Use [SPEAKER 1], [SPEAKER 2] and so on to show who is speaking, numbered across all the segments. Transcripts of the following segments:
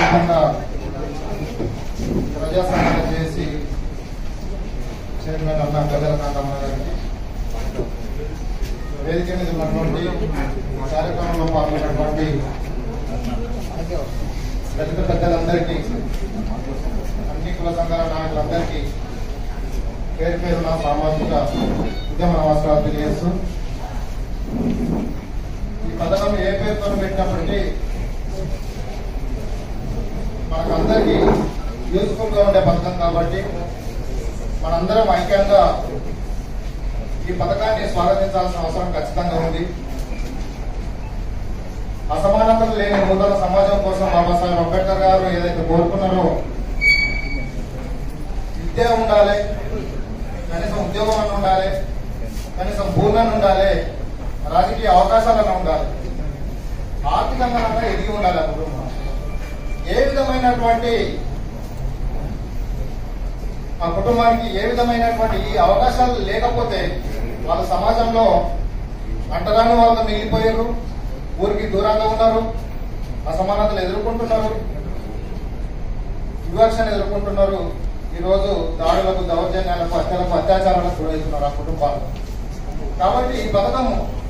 [SPEAKER 1] వ్యాప్తంగా ప్రజా సంఘాలు చేసి చైర్మన్ అన్న గజల కాంతమ్మ గారికి వేదిక మీద ఉన్నటువంటి కార్యక్రమంలో పాల్గొన్నటువంటి దళిత పెద్దలందరికీ అన్ని కుల సంఘాల నాయకులందరికీ పేరు పేరున సామాజిక ఉద్యమ నమస్కారాలు తెలియజేస్తూ ఈ పథకం ఏ పేరుతో పెట్టినప్పటికీ మనకందరికీ యూస్ఫుల్ గా ఉండే పథకం కాబట్టి మనందరం ఐక్యంగా ఈ పథకాన్ని స్వాగతించాల్సిన అవసరం ఖచ్చితంగా ఉంది అసమానతలు లేని నూతన సమాజం కోసం బాబాసాహెబ్ అంబేద్కర్ గారు ఏదైతే కోరుకున్నారో విద్య ఉండాలి కనీసం ఉద్యోగం అని ఉండాలి కనీసం భూమి అని ఉండాలి రాజకీయ అవకాశాలను ఉండాలి ఆర్థికంగా అన్నా ఎదిగి ఉండాలి ఆ కుటుంబం ఏ విధమైనటువంటి ఆ కుటుంబానికి ఏ విధమైనటువంటి ఈ అవకాశాలు లేకపోతే వాళ్ళ సమాజంలో అంటరాని వాళ్ళు మిగిలిపోయారు ఊరికి దూరంగా ఉన్నారు అసమానతలు ఎదుర్కొంటున్నారు వివక్షను ఎదుర్కొంటున్నారు ఈ రోజు దాడులకు దౌర్జన్యాలకు హత్యలకు అత్యాచారాలకు గురవుతున్నారు ఆ కుటుంబాలు కాబట్టి ఈ పథకం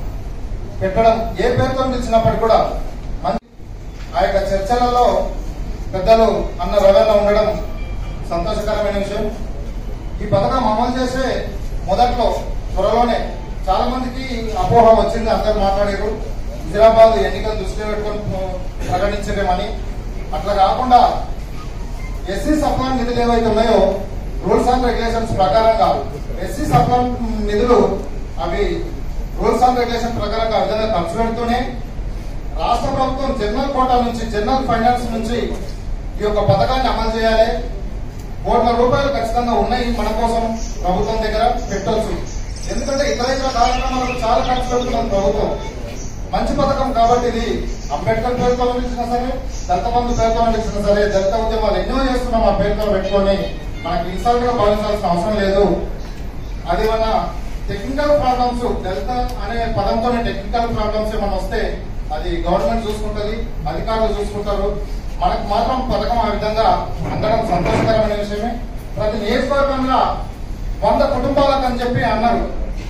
[SPEAKER 1] పెట్టడం ఏ పేరుతో పిలిచినప్పటికీ కూడా మంచి ఆ యొక్క చర్చలలో పెద్దలు అన్న రవణ ఉండడం సంతోషకరమైన విషయం ఈ పథకం అమలు చేసే మొదట్లో త్వరలోనే చాలా మందికి అపోహ వచ్చింది అందరూ మాట్లాడారు హుజరాబాద్ ఎన్నికలు దృష్టిలో పెట్టుకొని ప్రకటించడమని అట్లా కాకుండా ఎస్సీ సప్లాన్ నిధులు ఏవైతే ఉన్నాయో రూల్స్ అండ్ రెగ్యులేషన్స్ ప్రకారంగా ఎస్సీ సప్లాన్ నిధులు అవి రూల్స్ అండ్ రెగ్యులేషన్ ప్రకారంగా ఆ విధంగా ఖర్చు పెడుతూనే రాష్ట్ర ప్రభుత్వం జనరల్ కోటా నుంచి జనరల్ ఫైనాన్స్ నుంచి ఈ యొక్క పథకాన్ని అమలు చేయాలి కోట్ల రూపాయలు ఖచ్చితంగా ఉన్నాయి మన కోసం ప్రభుత్వం దగ్గర పెట్టొచ్చు ఎందుకంటే ఇతర ఇతర కార్యక్రమాలకు చాలా ఖర్చు పెడుతున్నాం ప్రభుత్వం మంచి పథకం కాబట్టి ఇది అంబేద్కర్ పేరుతో ఇచ్చినా సరే దళిత బంధు పేరుతో ఇచ్చినా సరే దళిత ఉద్యమాలు ఎన్నో చేస్తున్నాం ఆ పేరుతో పెట్టుకొని మనకి ఇన్సల్ట్ గా భావించాల్సిన అవసరం లేదు అది మన టెక్నికల్ ప్రాబ్లమ్స్ దళిత అనే పదంతోనే టెక్నికల్ ప్రాబ్లమ్స్ ఏమైనా వస్తే అది గవర్నమెంట్ చూసుకుంటది అధికారులు చూసుకుంటారు మనకు మాత్రం పథకం ఆ విధంగా అందడం సంతోషకరమైన విషయమే ప్రతి నియోజకవర్గంలో వంద కుటుంబాలకు అని చెప్పి అన్నారు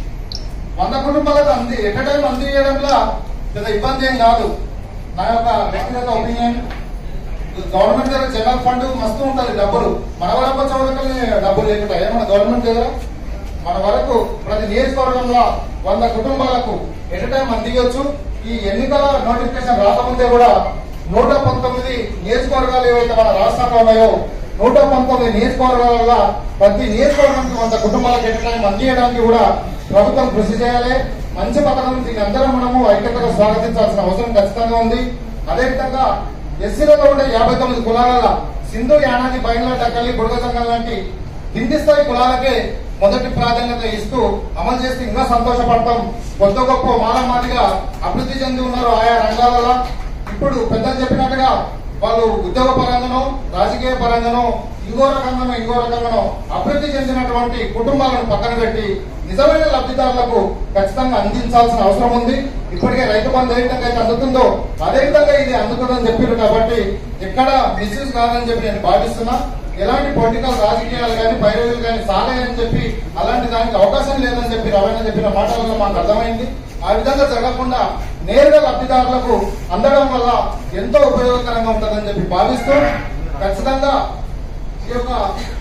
[SPEAKER 1] వంద కుటుంబాలకు అంది ఎట్ టైం అందించడంలో పెద్ద ఇబ్బంది ఏం కాదు నా యొక్క వ్యక్తిగత ఒపీనియన్ గవర్నమెంట్ దగ్గర జనరల్ ఫండ్ మస్తు ఉంటది డబ్బులు మన వరకు చోటకల్ని డబ్బులు లేకుండా ఏమన్నా గవర్నమెంట్ దగ్గర మన వరకు ప్రతి నియోజకవర్గంలో వంద కుటుంబాలకు ఎట్ టైం అందియొచ్చు ఈ ఎన్నికల నోటిఫికేషన్ రాకముందే కూడా నూట పంతొమ్మిది నియోజకవర్గాలు ఏవైతే మన రాష్ట్రంలో ఉన్నాయో నూట పంతొమ్మిది నియోజకవర్గాల ప్రతి నియోజకవర్గానికి వంద కుటుంబాలకు ఎట్ టైం అందియడానికి కూడా ప్రభుత్వం కృషి చేయాలి మంచి పథకం దీని అందరం మనము ఐక్యతగా స్వాగతించాల్సిన అవసరం ఖచ్చితంగా ఉంది అదేవిధంగా ఎస్సీలలో ఉండే యాభై తొమ్మిది కులాల సింధు యానాది బయలుల డక్కలి బుడగ సంఘం లాంటి కింది స్థాయి కులాలకే మొదటి ప్రాధాన్యత ఇస్తూ అమలు చేస్తే ఇంకా సంతోషపడతాం కొత్త గొప్ప మాలమాదిగా అభివృద్ధి చెంది ఉన్నారు ఆయా రంగాలలో ఇప్పుడు పెద్దలు చెప్పినట్టుగా వాళ్ళు ఉద్యోగ పరంగానో రాజకీయ పరంగానో ఇంకో రకంగానో ఇంకో రకంగానో అభివృద్ధి చెందినటువంటి కుటుంబాలను పక్కన పెట్టి నిజమైన లబ్ధిదారులకు ఖచ్చితంగా అందించాల్సిన అవసరం ఉంది ఇప్పటికే రైతు బంధు ఏ విధంగా అయితే అందుతుందో అదే విధంగా ఇది అందుతుందని చెప్పారు కాబట్టి ఎక్కడ మిస్యూజ్ కాదని చెప్పి నేను భావిస్తున్నా ఎలాంటి పొలిటికల్ రాజకీయాలు కానీ పైరవీలు కానీ సాగాయని చెప్పి అలాంటి దానికి అవకాశం లేదని చెప్పి రవణ చెప్పిన మాటలలో మాకు అర్థమైంది ఆ విధంగా జరగకుండా నేరుగా లబ్ధిదారులకు అందడం వల్ల ఎంతో ఉపయోగకరంగా ఉంటుందని చెప్పి భావిస్తూ ఖచ్చితంగా ఈ యొక్క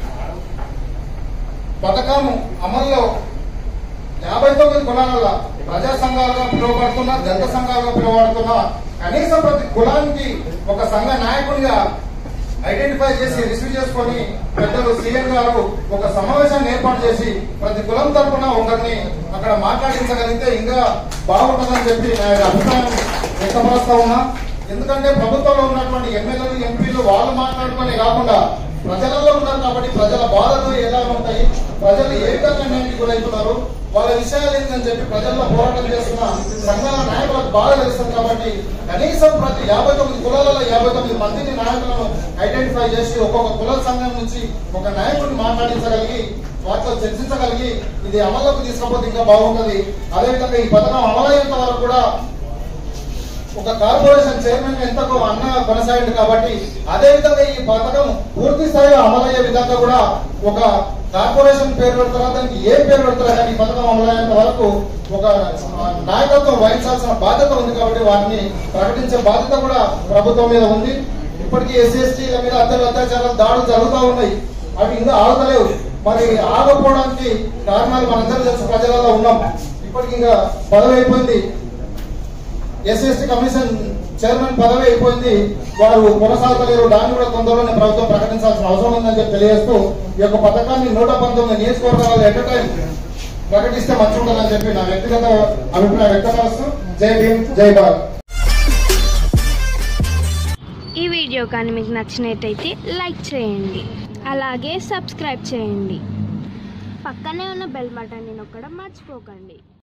[SPEAKER 1] పథకం అమల్లో యాభై తొమ్మిది కులాల ప్రజా సంఘాలుగా పిలువబడుతున్న దళిత సంఘాలుగా పిలువబడుతున్న కనీసం ప్రతి కులానికి ఒక సంఘ నాయకుడిగా ఐడెంటిఫై చేసి రిసీవ్ చేసుకొని పెద్దలు సీఎం గారు ఒక సమావేశాన్ని ఏర్పాటు చేసి ప్రతి కులం తరపున ఒకరిని అక్కడ మాట్లాడించగలిగితే ఇంకా బాగుంటుందని చెప్పి నా యొక్క అభిప్రాయం వ్యక్తపరుస్తా ఉన్నా ఎందుకంటే ప్రభుత్వంలో ఉన్నటువంటి ఎమ్మెల్యేలు ఎంపీలు వాళ్ళు మాట్లాడుకునే కాకుండా ప్రజలలో ఉన్నారు కాబట్టి ప్రజల బాధలు ఎలా ఉంటాయి ప్రజలు ఏ విధంగా అన్యాయానికి గురవుతున్నారు వాళ్ళ విషయాలు ఏంటని చెప్పి ప్రజల్లో పోరాటం చేస్తున్న సంఘాల నాయకులకు బాగా తెలుస్తుంది కాబట్టి కనీసం ప్రతి యాభై తొమ్మిది కులాలలో యాభై తొమ్మిది మందిని నాయకులను ఐడెంటిఫై చేసి ఒక్కొక్క కుల సంఘం నుంచి ఒక నాయకుడిని మాట్లాడించగలిగి వాటితో చర్చించగలిగి ఇది అమల్లోకి తీసుకపోతే ఇంకా బాగుంటది అదేవిధంగా ఈ పథకం అమలయ్యేంత వరకు కూడా ఒక కార్పొరేషన్ చైర్మన్ ఎంతకు అన్న కొనసాగింది కాబట్టి అదే విధంగా ఈ పథకం పూర్తి స్థాయిలో అమలయ్యే విధంగా కూడా ఒక కార్పొరేషన్ పేరు పెడతారా దానికి ఏ పేరు పెడతారా కానీ ఈ పథకం అమలయ్యేంత వరకు ఒక నాయకత్వం వహించాల్సిన బాధ్యత ఉంది కాబట్టి వాటిని ప్రకటించే బాధ్యత కూడా ప్రభుత్వం మీద ఉంది ఇప్పటికీ ఎస్సీ ఎస్టీల మీద అత్యంత అత్యాచారాలు దాడులు జరుగుతూ ఉన్నాయి అవి ఇంకా ఆగలేవు మరి ఆగకపోవడానికి కారణాలు మనందరం తెలుసు ప్రజలలో ఉన్నాం ఇప్పటికి ఇంకా పదవి అయిపోయింది ఎస్ఎస్టీ కమిషన్ చైర్మన్ పదవి అయిపోయింది వారు కొనసాగలేరు దాన్ని కూడా తొందరలోనే ప్రభుత్వం ప్రకటించాల్సిన అవసరం ఉందని చెప్పి తెలియజేస్తూ ఈ యొక్క పథకాన్ని నూట పంతొమ్మిది నియోజకవర్గాలు ఎట్ టైం ప్రకటిస్తే మంచి ఉంటుందని చెప్పి నా వ్యక్తిగత అభిప్రాయం వ్యక్తపరుస్తూ జై భీమ్ జై భారత్
[SPEAKER 2] ఈ వీడియో కానీ మీకు నచ్చినట్టయితే లైక్ చేయండి అలాగే సబ్స్క్రైబ్ చేయండి పక్కనే ఉన్న బెల్ బటన్ని నొక్కడం మర్చిపోకండి